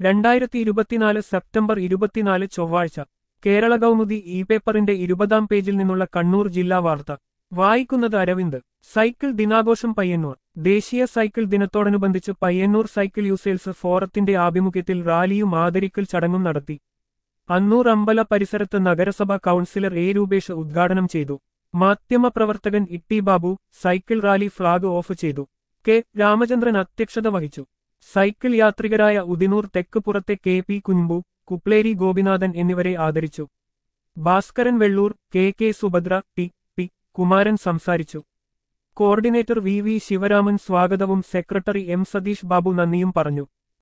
രണ്ടായിരത്തി ഇരുപത്തിനാല് സെപ്റ്റംബർ ഇരുപത്തിനാല് ചൊവ്വാഴ്ച കേരള കൗമുദി ഇ പേപ്പറിന്റെ ഇരുപതാം പേജിൽ നിന്നുള്ള കണ്ണൂർ ജില്ലാ വാർത്ത വായിക്കുന്നത് അരവിന്ദ് സൈക്കിൾ ദിനാഘോഷം പയ്യന്നൂർ ദേശീയ സൈക്കിൾ ദിനത്തോടനുബന്ധിച്ച് പയ്യന്നൂർ സൈക്കിൾ യൂസേഴ്സ് ഫോറത്തിന്റെ ആഭിമുഖ്യത്തിൽ റാലിയും ആദരിക്കൽ ചടങ്ങും നടത്തി അന്നൂർ അമ്പല പരിസരത്ത് നഗരസഭാ കൗൺസിലർ എ രൂപേഷ് ഉദ്ഘാടനം ചെയ്തു മാധ്യമപ്രവർത്തകൻ Itty Babu cycle rally flag off ചെയ്തു കെ രാമചന്ദ്രൻ അധ്യക്ഷത വഹിച്ചു സൈക്കിൾ യാത്രികരായ ഉദിനൂർ തെക്ക് പുറത്തെ കെ പി കുൻപു കുപ്ലേരി ഗോപിനാഥൻ എന്നിവരെ ആദരിച്ചു Bhaskaran Vellur K K Subhadra T P Kumaran സംസാരിച്ചു കോർഡിനേറ്റർ വി വി ശിവരാമൻ സ്വാഗതവും സെക്രട്ടറി എം സതീഷ് ബാബു നന്ദിയും പറഞ്ഞു